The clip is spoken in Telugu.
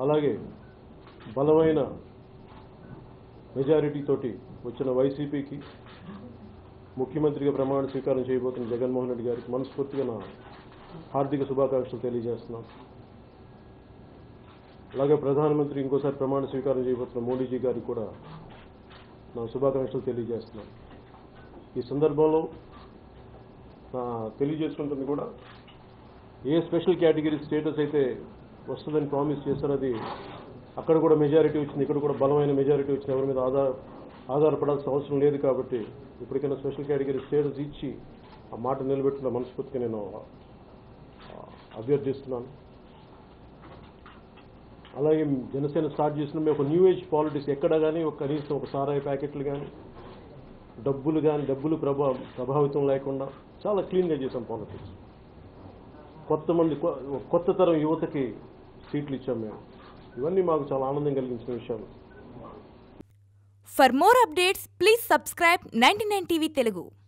అలాగే బలమైన మెజారిటీ తోటి వచ్చిన వైసీపీకి ముఖ్యమంత్రిగా ప్రమాణ స్వీకారం చేయబోతున్న జగన్మోహన్ రెడ్డి గారికి మనస్ఫూర్తిగా నా హార్దిక శుభాకాంక్షలు తెలియజేస్తున్నాను అలాగే ప్రధానమంత్రి ఇంకోసారి ప్రమాణ స్వీకారం చేయబోతున్న మోడీజీ గారికి కూడా నా శుభాకాంక్షలు తెలియజేస్తున్నాను ఈ సందర్భంలో నా తెలియజేసుకుంటుంది కూడా ఏ స్పెషల్ కేటగిరీ స్టేటస్ అయితే వస్తుందని ప్రామిస్ చేశారో అది అక్కడ కూడా మెజారిటీ వచ్చింది ఇక్కడ కూడా బలమైన మెజారిటీ వచ్చింది ఎవరి మీద ఆధార ఆధారపడాల్సిన అవసరం లేదు కాబట్టి ఇప్పటికైనా స్పెషల్ కేటగిరీ స్టేటస్ ఇచ్చి ఆ మాట నిలబెట్టిన మనస్ఫూర్తిగా నేను ఆ, అభ్యర్థిస్తున్నాను అలాగే జనసేన స్టార్ట్ చేసిన మేము ఒక న్యూ ఏజ్ పాలిటిక్స్ ఎక్కడ కానీ ఒక కనీసం ఒక సారాయి ప్యాకెట్లు కానీ డబ్బులు కానీ డబ్బులు ప్రభా ప్రభావితం లేకుండా చాలా క్లీన్గా చేసాం పాలిటిక్స్ కొత్త మంది కొ- కొత్త తరం యువతకి సీట్లు ఇచ్చాం మేము ఇవన్నీ మాకు చాలా ఆనందం కలిగించిన విషయాలు For more updates, please subscribe 99 TV Telugu.